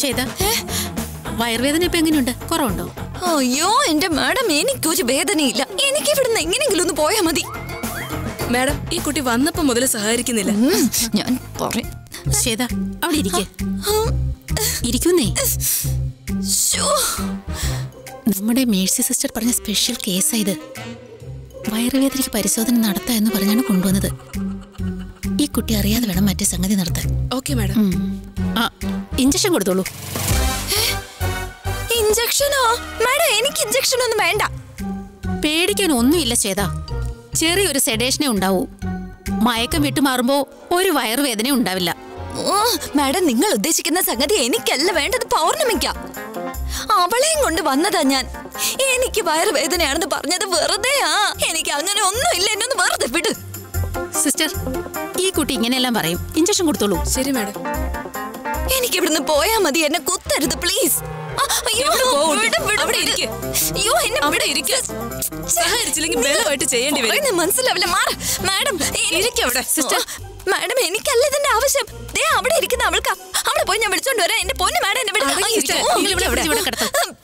ശ്വേത വയറുവേദന ഇപ്പൊ എങ്ങനെയുണ്ട് കുറവുണ്ടോ അയ്യോ എന്റെ മാഡം എനിക്കൊരു വേദനയില്ല എനിക്ക് ഇവിടുന്ന് എങ്ങനെയെങ്കിലും ഒന്ന് പോയാ മതി മാഡം ഈ കുട്ടി വന്നപ്പോ മുതൽ സഹകരിക്കുന്നില്ല ഉം, ഞാൻ പറയും ശ്വേത അവിടെ ഇരിക്കെ ഇരിക്കുന്നേ ശ്ശോ. നമ്മുടെ മേഴ്സി സിസ്റ്റർ പറഞ്ഞ സ്പെഷ്യൽ കേസാ ഇത് വയറുവേദനയ്ക്ക് പരിശോധന നടത്താ എന്ന് പറഞ്ഞാണ് കൊണ്ടുവന്നത് ഈ കുട്ടി അറിയാതെ വേണം മറ്റേ സംഗതി നടത്താൻ ഓക്കെ മാഡം ഉം. ആ ഇഞ്ചക്ഷൻ കൊടുത്തോളൂ ഇഞ്ചക്ഷനോ മാഡം എനിക്ക് ഇഞ്ചക്ഷൻ ഒന്നും വേണ്ട പേടിക്കാൻ ഒന്നുമില്ല ശ്വേത ചെറിയൊരു സെഡേഷനെ ഉണ്ടാവൂ മയക്കം വിട്ടുമാറുമ്പോ ഒരു വയറുവേദന ഉണ്ടാവില്ല ഓ മാഡം നിങ്ങൾ ഉദ്ദേശിക്കുന്ന സംഗതി എനിക്കല്ല വേണ്ടത് പൗർണമിക്ക അവളെയും കൊണ്ട് വന്നതാ ഞാൻ എനിക്ക് വയറുവേദനയാണെന്ന് പറഞ്ഞത് വെറുതെയാ എനിക്ക് അങ്ങനെ ഒന്നും ഇല്ല എന്നൊന്ന് വെറുതെ വിട് സിസ്റ്റർ ഈ കുട്ടി ഇങ്ങനെയെല്ലാം പറയും ഇഞ്ചക്ഷൻ കൊടുത്തോളൂ ശരി മാഡം എനിക്ക് ഇവിടുന്ന് പോയാ മതി എന്നെ കുത്തരുത് പ്ലീസ് അയ്യോ പോകണ്ട. വിട്, വിട്, അവിടെ വിട്. ഇരിക്ക്. അയ്യോ എന്നെ അവിടെ വിട്. ഇരിക്ക്. ഛെ, സഹകരിച്ചില്ലെങ്കിൽ ബലമായിട്ട് ചെയ്യേണ്ടി വരും പറയുന്നത് മനസ്സിലാവില്ല മാറ് മാഡം ഇരിക്ക് അവിടെ, സിസ്റ്റർ. മാഡം എനിക്കല്ല ഇതിന്റെ ആവശ്യം ദേ അവിടെ ഇരിക്കുന്ന അവൾക്ക് അവളെ പോയി ഞാൻ വിളിച്ചോണ്ട് വരാം എന്റെ പൊന്ന് മാഡം എന്നെ വിട്. അടങ്ങി അയ്യോ, ഇരിക്ക്. ഓ, ഇവിടെ, ഇവിടെ, ഇവിടെ കിടത്ത്.